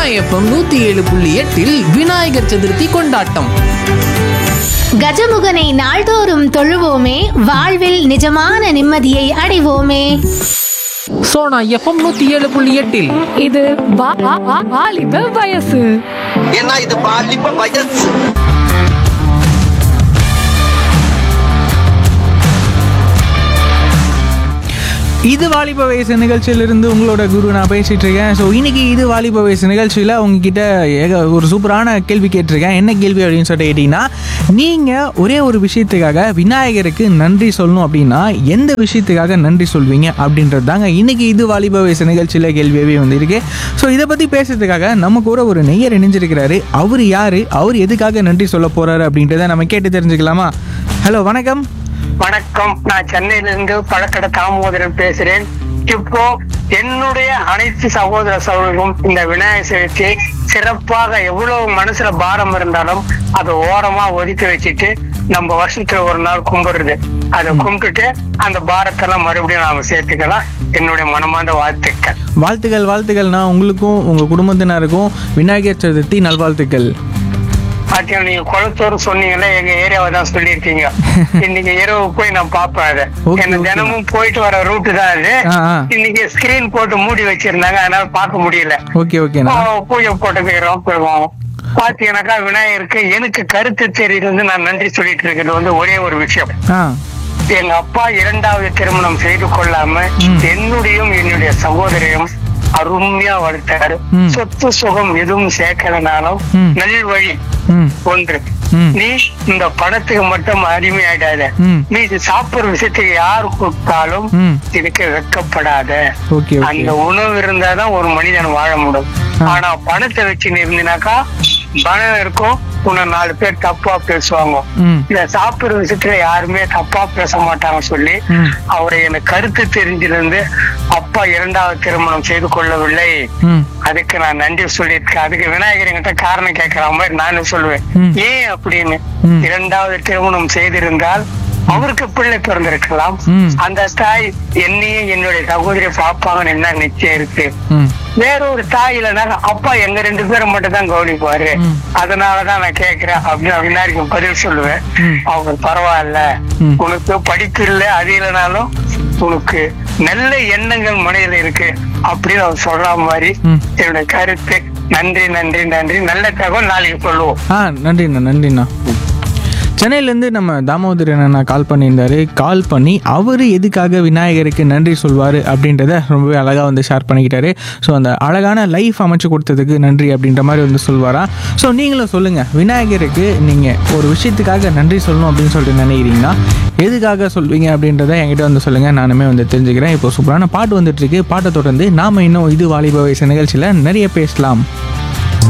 FM நூத்தி ஏழு புள்ளி எட்டில் விநாயகர் சதுர்த்தி கொண்டாட்டம் கஜமுகனை நாள்தோறும் தொழுவோமே வாழ்வில் நிஜமான நிம்மதியை அடைவோமே சோனா எஃப்எம் நூத்தி ஏழு புள்ளி எட்டில் இது வா- வா- வா- வாலிப வயசு ஏன்னா இது பாலிப்ப வயசு இது வாலிப வயசு நிகழ்ச்சியிலிருந்து உங்களோட குரு நான் பேசிட்டு இருக்கேன் ஸோ இன்னைக்கு இது வாலிப வயசு நிகழ்ச்சியில் உங்ககிட்ட ஏக ஒரு சூப்பரான கேள்வி கேட்டிருக்கேன் என்ன கேள்வி அப்படின்னு சொல்லிட்டு கேட்டிங்கன்னா நீங்கள் ஒரே ஒரு விஷயத்துக்காக விநாயகருக்கு நன்றி சொல்லணும் அப்படின்னா எந்த விஷயத்துக்காக நன்றி சொல்வீங்க அப்படின்றது தாங்க இன்னைக்கு இது வாலிப வயசு நிகழ்ச்சியில் கேள்வியாகவே வந்திருக்கு ஸோ இதை பற்றி பேசுறதுக்காக நம்ம கூட ஒரு நெய்யர் இணைஞ்சிருக்கிறாரு அவர் யார் அவர் எதுக்காக நன்றி சொல்ல போகிறாரு அப்படின்றத நம்ம கேட்டு தெரிஞ்சுக்கலாமா ஹலோ வணக்கம் வணக்கம் நான் சென்னையில இருந்து பழக்கடை தாமோதரன் பேசுறேன் இப்போ என்னுடைய அனைத்து சகோதர சகோதரரும் இந்த விநாயகர் சதுர்த்தியை சிறப்பாக எவ்வளவு மனசுல பாரம் இருந்தாலும் அதை ஓரமா ஒதுக்கி வச்சுட்டு நம்ம வருஷத்துல ஒரு நாள் கும்பிடுறது அதை கும்பிட்டுட்டு அந்த பாரத்தெல்லாம் மறுபடியும் நாம சேர்த்துக்கலாம் என்னுடைய மனமார்ந்த வாழ்த்துக்கள் வாழ்த்துக்கள் வாழ்த்துக்கள்னா உங்களுக்கும் உங்கள் குடும்பத்தினருக்கும் விநாயகர் சதுர்த்தி நல்வாழ்த்துக்கள் பாத்தீங்கன்னா நீங்க குளத்தூர் சொன்னீங்கல்ல எங்க ஏரியாவை தான் சொல்லியிருக்கீங்க இன்னைக்கு இரவு போய் நான் பாப்பேன் அதை Okay, என்ன okay. தினமும் போயிட்டு வர ரூட் தான் அது ஆ, ஆ. இன்னைக்கு ஸ்கிரீன் போட்டு மூடி வச்சிருந்தாங்க அதனால பார்க்க முடியல ஓகே ஓகேண்ணா ஆ, பூஜை போட்டுக்கிறோம் போயிடுவோம் பாத்தீங்கன்னாக்கா விநாயகருக்கு எனக்கு கருத்து தெரியுது நான் நன்றி சொல்லிட்டு இருக்கிறது வந்து ஒரே ஒரு விஷயம் ஆ எங்க அப்பா இரண்டாவது திருமணம் செய்து கொள்ளாம ம். என்னுடையும் என்னுடைய சகோதரியும் அருமையா வளர்த்தாரு ம். சொத்து சுகம் எதுவும் சேர்க்கலனாலும் ம். நல்வழி ம் ஒன்று ம். நீ இந்த படத்துக்கு மட்டும் அடிமையாயிடாத ம். நீ இது சாப்பிடுற விஷயத்துக்கு யாரு கொடுத்தாலும் ம். இதுக்கு வெட்கப்படாத ஓகே ஓகே அந்த உணவு இருந்தாதான் ஒரு மனிதன் வாழ முடியும் ஆ. ஆனா பணத்தை வச்சு நீ இருந்தினாக்கா பணம் இருக்கும் உன்னை நாலு பேர் தப்பா பேசுவாங்க ம் இந்த சாப்பிடுற விஷயத்துல யாருமே தப்பா பேச மாட்டாங்க சொல்லி ம். அவரை எனக்கு கருத்து தெரிஞ்சிருந்து அப்பா இரண்டாவது திருமணம் செய்து கொள்ளவில்லை ம் அதுக்கு நான் நன்றி சொல்லியிருக்கேன் அதுக்கு விநாயகர் என்கிட்ட காரணம் கேட்கிற மாதிரி நானும் சொல்லுவேன் ம். ஏன் அப்படின்னு ம். இரண்டாவது திருமணம் செய்திருந்தால் அவருக்கு பிள்ளை பிறந்திருக்கலாம் ம். அந்த தாய் என்னையும் என்னுடைய சகோதரி பாப்பாங்கன்னு என்ன நிச்சயம் இருக்கு ம் வேற ஒரு தாய் இல்லைன்னா அப்பா எங்க ரெண்டு பேரும் மட்டும் தான் கவனிப்பாரு ம். அதனாலதான் நான் கேக்குறேன் அப்படின்னு விநாயகருக்கு பதில் சொல்லுவேன் ம். அவங்க பரவாயில்ல ம். உனக்கு படிப்பு இல்லை அது இல்லைனாலும் உனக்கு நல்ல எண்ணங்கள் மனையில இருக்கு அப்படின்னு அவர் சொல்ற மாதிரி ம். என்னுடைய கருத்து நன்றி நன்றி நன்றி நல்ல தகவல் நாளைக்கு சொல்லுவோம் ஆ நன்றிண்ணா நன்றிண்ணா சென்னையிலேருந்து நம்ம தாமோதரன் அண்ணா கால் பண்ணியிருந்தாரு கால் பண்ணி அவர் எதுக்காக விநாயகருக்கு நன்றி சொல்வார் அப்படின்றத ரொம்பவே அழகாக வந்து ஷேர் பண்ணிக்கிட்டாரு ஸோ அந்த அழகான லைஃப் அமைச்சு கொடுத்ததுக்கு நன்றி அப்படின்ற மாதிரி வந்து சொல்வாராம் ஸோ நீங்களும் சொல்லுங்கள் விநாயகருக்கு நீங்கள் ஒரு விஷயத்துக்காக நன்றி சொல்லணும் அப்படின்னு சொல்லிட்டு நினைக்கிறீங்கன்னா எதுக்காக சொல்வீங்க அப்படின்றத என்கிட்ட வந்து சொல்லுங்கள் நானுமே வந்து தெரிஞ்சுக்கிறேன் இப்போ சூப்பரான பாட்டு வந்துட்டுருக்கு பாட்டை தொடர்ந்து நாம் இன்னும் இது வாலிப வயசு நிகழ்ச்சியில் நிறைய பேசலாம்